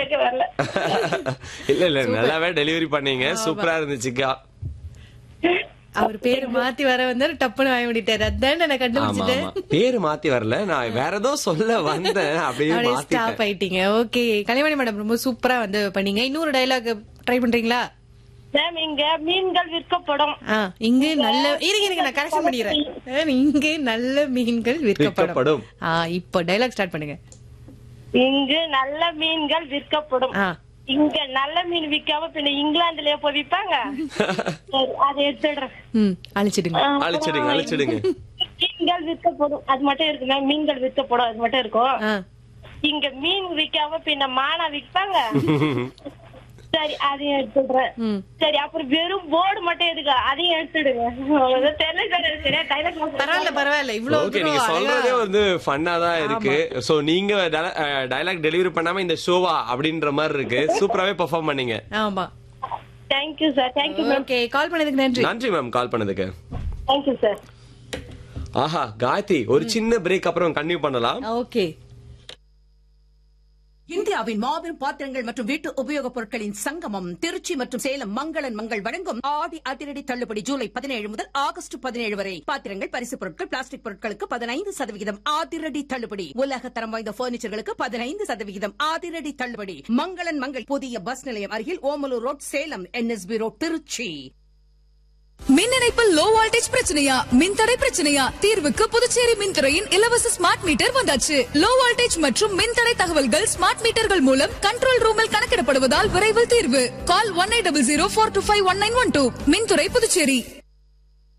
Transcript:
சரியாக்க வரல இல்ல இல்ல நல்லாவே டெலிவரி பண்ணீங்க சூப்பரா இருந்துச்சுக்கா அவர் பேரு மாத்தி வர வந்தாரு டப்புன்னு வாங்கி முடிட்டாரு அதான் நான் ஆமா கண்டுபிடிச்சிட்டேன் ஆமா பேரு மாத்தி வரல நான் வேற ஏதோ சொல்ல வந்தேன் அப்படியே அப்படியே மாத்திட்டேன் ஸ்டாப் ஆயிட்டீங்க ஓகே கலைவாணி மேடம் ரொம்ப சூப்பரா வந்து பண்ணீங்க இன்னொரு டயலாக் ட்ரை பண்றீங்களா மேம் இங்க மீன்கள் விற்கப்படும் ஆ இங்கு நல்ல இருங்க இருங்க நான் கரெக்ஷன் பண்ணிக்கிறேன் ஆ, இங்கு நல்ல மீன்கள் விற்கப்படும் விற்கப்படும். ஆ இப்போ டைலாக் ஸ்டார்ட் பண்ணுங்க இங்கு நல்ல மீன்கள் விற்கப்படும் ஆ இங்க நல்ல மீன் விற்காம பின்ன இங்கிலாந்துலயே போய் விற்பாங்க சரி, அதை எடுத்துடுறேன் ம் அழிச்சிடுங்க ஆ, அழிச்சிடுங்க அழிச்சிடுங்க மீன்கள் விற்கப்படும் அது மட்டும் இருக்கு மேம் மீன்கள் விற்கப்படும் அது மட்டும் இருக்கும் ஆ இங்க மீன் விற்காம பின்ன மானா விற்பாங்க சரி அதையும் எடுத்துடுறேன் ம் சரி அப்புறம் வெறும் போர்டு மட்டும் எதுக்கு அதையும் எடுத்துடுங்க அவ்வளவுதான் தெரியல சார் எனக்கு சரியா டைலாக் பரவாயில்ல பரவாயில்ல இவ்வளவு ஓகே தூரம் நீங்க சொல்றதே அழகா- வந்து ஃபன்னா தான் இருக்கு சோ நீங்க டயலாக் டெலிவரி பண்ணாம இந்த ஷோவா அப்படின்ற மாதிரி இருக்கு சூப்பராவே பெர்ஃபார்ம் பண்ணீங்க ஆமா thank you sir thank you ma'am okay call பண்ணதுக்கு நன்றி நன்றி மேம் கால் பண்ணதுக்கு தேங்க்யூ சார் ஆஹா காயத்ரி ஒரு சின்ன பிரேக் அப்புறம் கன்டினியூ பண்ணலாம் ஓகே இந்தியாவின் மாபெரும் பாத்திரங்கள் மற்றும் வீட்டு உபயோகப் பொருட்களின் சங்கமம் திருச்சி மற்றும் சேலம் மங்களன் மங்கள் வழங்கும் ஆடி அதிரடி தள்ளுபடி ஜூலை பதினேழு முதல் ஆகஸ்ட் பதினேழு வரை பாத்திரங்கள் பரிசுப் பொருட்கள் பிளாஸ்டிக் பொருட்களுக்கு பதினைந்து சதவிகிதம் அதிரடி தள்ளுபடி உலக தரம் வாய்ந்த பர்னிச்சர்களுக்கு பதினைந்து சதவிகிதம் அதிரடி தள்ளுபடி மங்களன் மங்கள் புதிய பஸ் நிலையம் அருகில் Omalur road Salem NSB road Trichy மின் இணைப்பில் லோ வோல்டேஜ் பிரச்சனையா மின்தடை பிரச்சனையா தீர்வுக்கு புதுச்சேரி மின்துறையின் இலவச ஸ்மார்ட் மீட்டர் வந்தாச்சு லோ வோல்டேஜ் மற்றும் மின்தடை தகவல்கள் ஸ்மார்ட் மீட்டர்கள் மூலம் கண்ட்ரோல் ரூமில் கணக்கிடப்படுவதால் விரைவில் தீர்வு call one eight double zero four two five one nine one two மின்துறை புதுச்சேரி